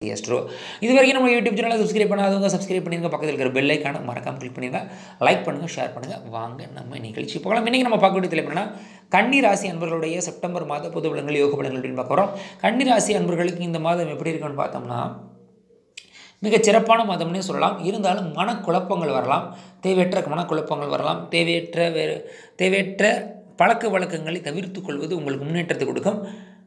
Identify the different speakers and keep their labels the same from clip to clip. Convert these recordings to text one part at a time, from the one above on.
Speaker 1: Karthigai astro இது வரைக்கும் நம்ம யூடியூப் சேனலை சப்ஸ்கிரைப் பண்ணாதவங்க சப்ஸ்கிரைப் பண்ணிருங்க பக்கத்தில் இருக்கிற பெல் ஐக்கான மறக்காம கிளிக் பண்ணிருங்க லைக் பண்ணுங்கள் ஷேர் பண்ணுங்கள் வாங்க நம்ம நிகழ்ச்சி போகலாம் இன்றைக்கி நம்ம பார்க்கக்கூடிய தலைப்பு என்னன்னா கன்னி ராசி அன்பர்களுடைய செப்டம்பர் மாத பொது பலன்கள் யோக பலன்கள் அப்படின்னு பார்க்க போகிறோம் கன்னி ராசி அன்பர்களுக்கு இந்த மாதம் எப்படி இருக்குன்னு பார்த்தோம்னா மிகச் சிறப்பான மாதம்னே சொல்லலாம் இருந்தாலும் மனக்குழப்பங்கள் வரலாம் தேவையற்ற மனக்குழப்பங்கள் வரலாம் தேவையற்ற வேறு தேவையற்ற பழக்க வழக்கங்களை தவிர்த்து கொள்வது உங்களுக்கு முன்னேற்றத்தை கொடுக்கும்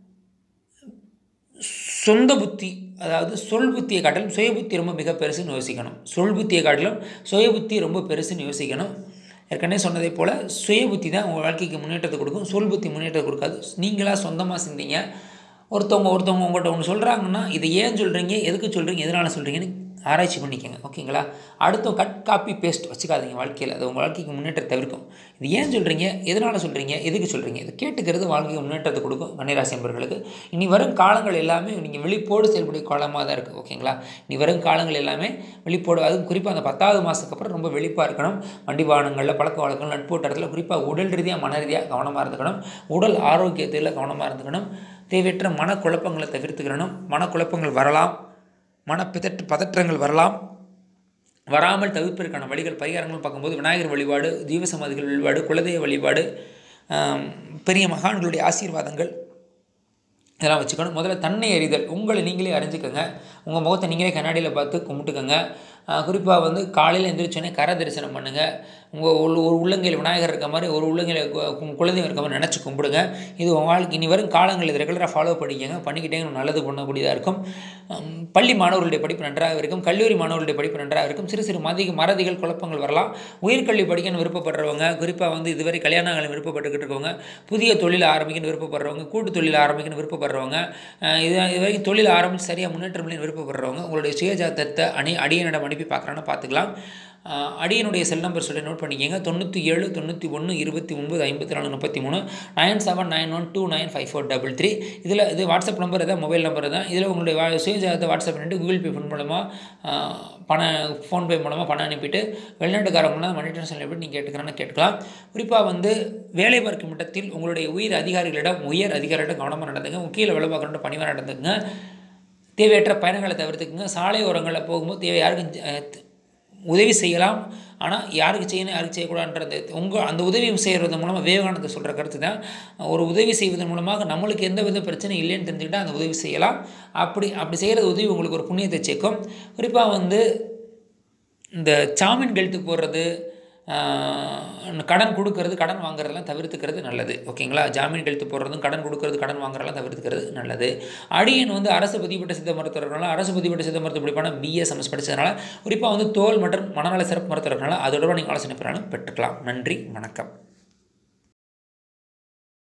Speaker 1: சொந்த புத்தி அதாவது சொல் புத்தியை காட்டிலும் சுய புத்தி ரொம்ப மிக பெருசுன்னு யோசிக்கணும் சொல் புத்தியை காட்டிலும் சுய புத்தி ரொம்ப பெருசுன்னு யோசிக்கணும் ஏற்கனவே சொன்னதை போல் சுய புத்தி தான் உங்கள் வாழ்க்கைக்கு முன்னேற்றத்தை கொடுக்கும் சொல் புத்தி முன்னேற்றத்தை கொடுக்காது நீங்களாக சொந்தமாக சிந்திங்க ஒருத்தவங்க ஒருத்தவங்க உங்கள்கிட்ட ஒன்று சொல்கிறாங்கன்னா இதை ஏன் சொல்கிறீங்க எதுக்கு சொல்கிறீங்க எதனால் சொல்கிறீங்கன்னு ஆராய்ச்சி பண்ணிக்கோங்க ஓகேங்களா அடுத்த கட் காப்பி பேஸ்ட் வச்சுக்காதீங்க வாழ்க்கையில் அது உங்கள் வாழ்க்கைக்கு முன்னேற்றத்தை தவிர்க்கும் இது ஏன் சொல்கிறீங்க எதனால் சொல்கிறீங்க எதுக்கு சொல்கிறீங்க இது கேட்டுக்கிறது வாழ்க்கைக்கு முன்னேற்றத்தை கொடுக்கும் கன்னிராசி என்பவர்களுக்கு இனி வரும் காலங்கள் எல்லாமே நீங்கள் விழிப்போடு செயல்படிய காலமாக தான் இருக்குது ஓகேங்களா இனி வரும் காலங்கள் எல்லாமே விழிப்போடு அதுவும் குறிப்பாக அந்த பத்தாவது மாதத்துக்கு அப்புறம் ரொம்ப விழிப்பாக இருக்கணும் வண்டி வாகனங்களில் பழக்க வழக்கங்கள் நட்போட்டத்தில் குறிப்பாக உடல் ரீதியாக மன ரீதியாக கவனமாக இருந்துக்கணும் உடல் ஆரோக்கியத்தில் கவனமாக இருந்துக்கணும் தேவையற்ற மனக்குழப்பங்களை தவிர்த்துக்கிறணும் மனக்குழப்பங்கள் வரலாம் மன பிதற்ற பதற்றங்கள் வரலாம் வராமல் தவிர்ப்பதற்கான வழிகள் பரிகாரங்கள் பார்க்கும்போது விநாயகர் வழிபாடு ஜீவசமாதிகள் வழிபாடு குலதெய்வ வழிபாடு பெரிய மகான்களுடைய ஆசீர்வாதங்கள் இதெல்லாம் வச்சுக்கணும் முதல்ல தன்னை அறிதல் உங்களை நீங்களே அறிஞ்சிக்கோங்க உங்கள் முகத்தை நீங்களே கண்ணாடியில் பார்த்து கும்பிட்டுக்கோங்க குறிப்பாக வந்து காலையில் எந்திரிச்சோடனே கர தரிசனம் பண்ணுங்கள் உங்கள் உள் ஒரு உள்ளங்கையில் விநாயகர் இருக்க மாதிரி ஒரு உள்ளங்கையில் குலதெய்வம் இருக்க மாதிரி நினச்சி கும்பிடுங்க இது உங்கள் வாழ்க்கை இனி வரும் காலங்கள் இது ரெகுலராக ஃபாலோ பண்ணிக்கங்க பண்ணிக்கிட்டே நல்லது பண்ணக்கூடியதாக இருக்கும் பள்ளி மாணவர்களுடைய படிப்பு நன்றாக இருக்கும் கல்லூரி மாணவர்களுடைய படிப்பு நன்றாக இருக்கும் சிறு சிறு மதி மறதிகள் குழப்பங்கள் வரலாம் உயர்கல்வி படிக்கணும்னு விருப்பப்படுறவங்க குறிப்பாக வந்து இதுவரை கல்யாணங்கள் விருப்பப்பட்டுக்கிட்டு இருக்கவங்க புதிய தொழில் ஆரம்பிக்கணும்னு விருப்பப்படுறவங்க கூட்டு தொழில் ஆரம்பிக்கணும்னு விருப்பப்படுறவங்க இது இது வரைக்கும் தொழில் ஆரம்பித்து சரியாக முன்னேற்றம் இல்லைன்னு விருப்பப்படுறவங்க உங்களுடைய சுயஜாத்தத்தை அணி அடியனிடம் அனுப்பி பார்க்குறான்னு பார்த்துக்கலாம் அடியனுடைய செல் நம்பர் சொல்லி நோட் பண்ணிக்கோங்க தொண்ணூற்றி ஏழு தொண்ணூற்றி ஒன்று இருபத்தி ஒன்பது ஐம்பத்தி நாலு முப்பத்தி மூணு nine seven nine one two nine five four double three இதில் இது வாட்ஸ்அப் நம்பர் தான் மொபைல் நம்பர் தான் இதில் உங்களுடைய வா சுயஜாதத்தை வாட்ஸ்அப் பண்ணிட்டு கூகுள் பே ஃபோன் மூலமாக பணம் ஃபோன்பே மூலமாக பணம் அனுப்பிட்டு வெளிநாட்டுக்காரங்களாம் மணி ட்ரான்ஸ்ஃபர் எப்படி நீங்கள் கேட்டுக்கிறான்னு கேட்கலாம் குறிப்பாக வந்து வேலை பார்க்கும் இடத்தில் உங்களுடைய உயிர் அதிகாரிகளிடம் உயர் அதிகாரிகளிடம் கவனமாக நடந்துங்க கீழே வேலை பார்க்கணும் பணிவாக நடந்துங்க தேவையற்ற பயணங்களை தவிர்த்துக்குங்க சாலை ஓரங்களில் போகும்போது தேவை யாருக்கும் உதவி செய்யலாம் ஆனால் யாருக்கு செய்யணும் யாருக்கு செய்யக்கூடாதுன்றது உங்கள் அந்த உதவி செய்கிறது மூலமாக விவேகானந்த சொல்கிற கருத்து தான் ஒரு உதவி செய்வதன் மூலமாக நம்மளுக்கு எந்த வித பிரச்சனையும் இல்லைன்னு தெரிஞ்சுக்கிட்டால் அந்த உதவி செய்யலாம் அப்படி அப்படி செய்கிறது உதவி உங்களுக்கு ஒரு புண்ணியத்தை சேர்க்கும் குறிப்பாக வந்து இந்த சாமின் கழுத்து போடுறது கடன் கொடுக்கறது கடன் வாங்குறதெல்லாம் தவிர்த்துக்கிறது நல்லது ஓகேங்களா ஜாமீன் கழுத்து போடுறதும் கடன் கொடுக்கறது கடன் வாங்குறதெல்லாம் தவிர்த்துக்கிறது நல்லது அடியன் வந்து அரசு பதிவுபட்ட சித்த மருத்துவர்களால் அரசு பதிவுபட்ட சித்த மருத்துவ படிப்பான பிஎஸ்எம்எஸ் படித்ததுனால குறிப்பாக வந்து தோல் மற்றும் மனநல சிறப்பு மருத்துவர்களால் அதோட நீங்கள் ஆலோசனை பெறாலும் பெற்றுக்கலாம் நன்றி வணக்கம்